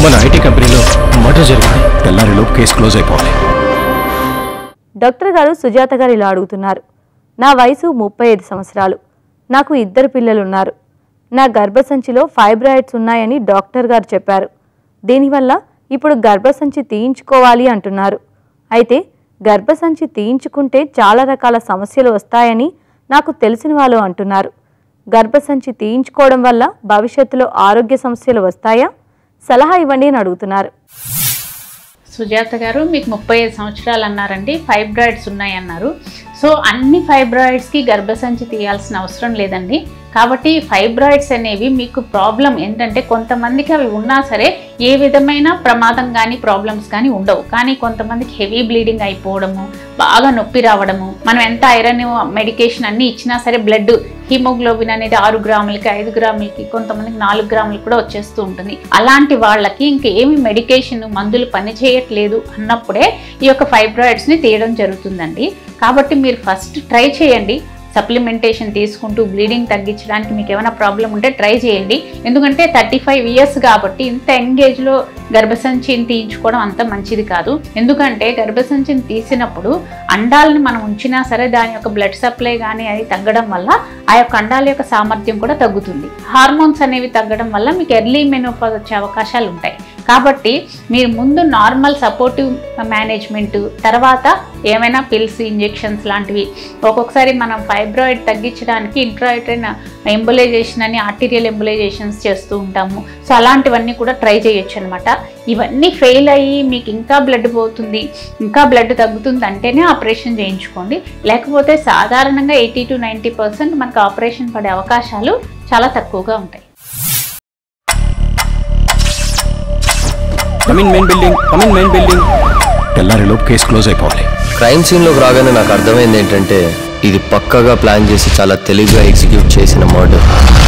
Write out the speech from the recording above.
మన ఐటీ కంపెనీలో మర్డర్ జరిగింది తెల్లారిలోపు కేసు క్లోజ్ అయిపోవాలి డాక్టర్ గారు సుజాత గారు ఇలా అడుగుతున్నారు నా వయసు ముప్పై ఐదు సంవత్సరాలు నాకు ఇద్దరు పిల్లలున్నారు నా గర్భసంచిలో ఫైబ్రాయిడ్స్ ఉన్నాయని డాక్టర్ గారు చెప్పారు దీనివల్ల ఇప్పుడు గర్భసంచి తీయించుకోవాలి అంటున్నారు అయితే గర్భసంచి తీయించుకుంటే చాలా రకాల సమస్యలు వస్తాయని నాకు తెలిసిన వాళ్ళు అంటున్నారు గర్భసంచి తీయించుకోవడం వల్ల భవిష్యత్తులో ఆరోగ్య సమస్యలు వస్తాయా సలహా ఇవ్వండి అని అడుగుతున్నారు సుజాత గారు మీకు ముప్పై ఐదు సంవత్సరాలు అన్నారండి ఫైబ్రాయిడ్స్ ఉన్నాయి అన్నారు సో అన్ని ఫైబ్రాయిడ్స్కి గర్భసంచి తీయాల్సిన అవసరం లేదండి కాబట్టి ఫైబ్రాయిడ్స్ అనేవి మీకు ప్రాబ్లం ఏంటంటే కొంతమందికి అవి ఉన్నా సరే ఏ విధమైన ప్రమాదం కానీ ప్రాబ్లమ్స్ కానీ ఉండవు కానీ కొంతమందికి హెవీ బ్లీడింగ్ అయిపోవడము బాగా నొప్పి రావడము మనం ఎంత ఐరన్ మెడికేషన్ అన్ని ఇచ్చినా సరే బ్లడ్ హిమోగ్లోబిన్ అనేది ఆరు గ్రాములకి ఐదు గ్రాములకి కొంతమందికి నాలుగు గ్రాములకి కూడా వచ్చేస్తూ ఉంటుంది అలాంటి వాళ్ళకి ఇంకేమి మెడికేషన్ మందులు పనిచేయట్లేదు అన్నప్పుడే ఈ యొక్క ఫైబ్రాయిడ్స్ని తీయడం జరుగుతుందండి కాబట్టి మీరు ఫస్ట్ ట్రై చేయండి సప్లిమెంటేషన్ తీసుకుంటూ బ్లీడింగ్ తగ్గించడానికి మీకు ఏమైనా ప్రాబ్లం ఉంటే ట్రై చేయండి ఎందుకంటే థర్టీ ఫైవ్ ఇయర్స్ కాబట్టి ఇంత యంగ్ ఏజ్లో గర్భసంచిని తీయించుకోవడం అంత మంచిది కాదు ఎందుకంటే గర్భసంచిని తీసినప్పుడు అండాలను మనం ఉంచినా సరే దాని యొక్క బ్లడ్ సప్లై కానీ అది తగ్గడం వల్ల ఆ యొక్క అండాల యొక్క సామర్థ్యం కూడా తగ్గుతుంది హార్మోన్స్ అనేవి తగ్గడం వల్ల మీకు ఎర్లీ మెనోపాజ్ వచ్చే అవకాశాలు ఉంటాయి కాబట్టి మీరు ముందు నార్మల్ సపోర్టివ్ మేనేజ్మెంట్ తర్వాత ఏమైనా పిల్స్ ఇంజెక్షన్స్ లాంటివి ఒక్కొక్కసారి మనం ఫైబ్రాయిడ్ తగ్గించడానికి ఇంట్రాయిట్రైన్ ఎంబులైజేషన్ అని ఆర్టీరియల్ ఎంబులైజేషన్స్ చేస్తూ ఉంటాము సో అలాంటివన్నీ కూడా ట్రై చేయొచ్చు అనమాట ఇవన్నీ ఫెయిల్ అయ్యి మీకు ఇంకా బ్లడ్ పోతుంది ఇంకా బ్లడ్ తగ్గుతుంది అంటేనే ఆపరేషన్ చేయించుకోండి లేకపోతే సాధారణంగా ఎయిటీ టు నైంటీ పర్సెంట్ మనకు ఆపరేషన్ పడే అవకాశాలు చాలా తక్కువగా ఉంటాయి come in main building come in main building తెల్లారిలోపు కేసు క్లోజ్ అయిపోవాలి క్రైమ్ సీన్లోకి రాగానే నాకు అర్థమైంది ఏంటంటే ఇది పక్కగా ప్లాన్ చేసి చాలా తెలివిగా ఎగ్జిక్యూట్ చేసిన మర్డర్